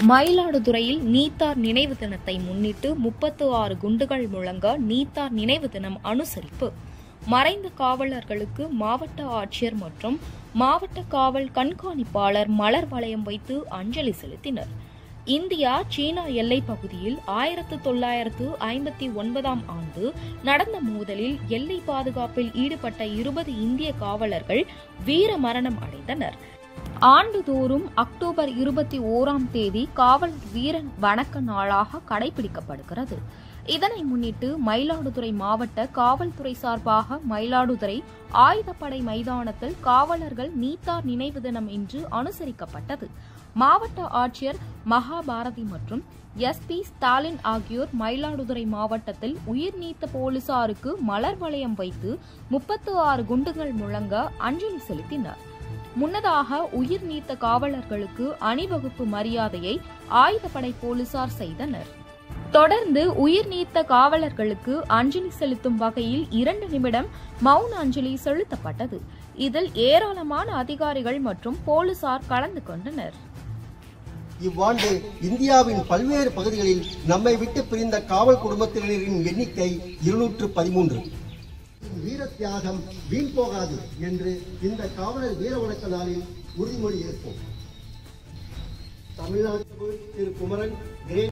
மயிலாடுதுறையில் நீத்தார் நினைவு தினத்தை முன்னிட்டு முப்பத்து ஆறு குண்டுகள் முழங்க நீத்தார் நினைவு தினம் அனுசரிப்பு மறைந்த காவலர்களுக்கு மாவட்ட ஆட்சியர் மற்றும் மாவட்ட காவல் கண்காணிப்பாளர் மலர் வளையம் வைத்து அஞ்சலி செலுத்தினர் இந்தியா சீனா எல்லைப் பகுதியில் ஆயிரத்து தொள்ளாயிரத்து ஐம்பத்தி ஒன்பதாம் ஆண்டு நடந்த மோதலில் எல்லை பாதுகாப்பில் ஈடுபட்ட இருபது இந்திய காவலர்கள் வீர மரணம் அடைந்தனர் ஆண்டுதோறும் அக்டோபர் இருபத்தி ஓராம் தேதி காவல் வீரன் வணக்க நாளாக கடைபிடிக்கப்படுகிறது இதனை முன்னிட்டு மயிலாடுதுறை மாவட்ட காவல்துறை சார்பாக மயிலாடுதுறை ஆயுதப்படை மைதானத்தில் காவலர்கள் நீத்தார் நினைவு தினம் இன்று அனுசரிக்கப்பட்டது மாவட்ட ஆட்சியர் மகாபாரதி மற்றும் எஸ்பி ஸ்டாலின் ஆகியோர் மயிலாடுதுறை மாவட்டத்தில் உயிர் நீத்த போலீசாருக்கு மலர் வளையம் வைத்து முப்பத்து ஆறு குண்டுகள் முழங்க அஞ்சலி செலுத்தினர் முன்னதாக உயிர் நீத்த காவலர்களுக்கு அணிவகுப்பு மரியாதையை ஆயுதப்படை போலீசார் செய்தனர் தொடர்ந்து உயிர் நீத்த காவலர்களுக்கு அஞ்சலி செலுத்தும் வகையில் இரண்டு நிமிடம் மௌன அஞ்சலி செலுத்தப்பட்டது இதில் ஏராளமான அதிகாரிகள் மற்றும் போலீசார் கலந்து கொண்டனர் இவ்வாண்டு இந்தியாவின் பல்வேறு பகுதிகளில் நம்மை விட்டு பிரிந்த காவல் குடும்பத்தினரின் எண்ணிக்கை இருநூற்று பதிமூன்று வீர தியாகம் வீண் போகாது என்று இந்த காவலர் வீர வணக்க நாளில் உறுதிமொழி ஏற்போம் தமிழ்நாட்டு திரு குமரன் கிரே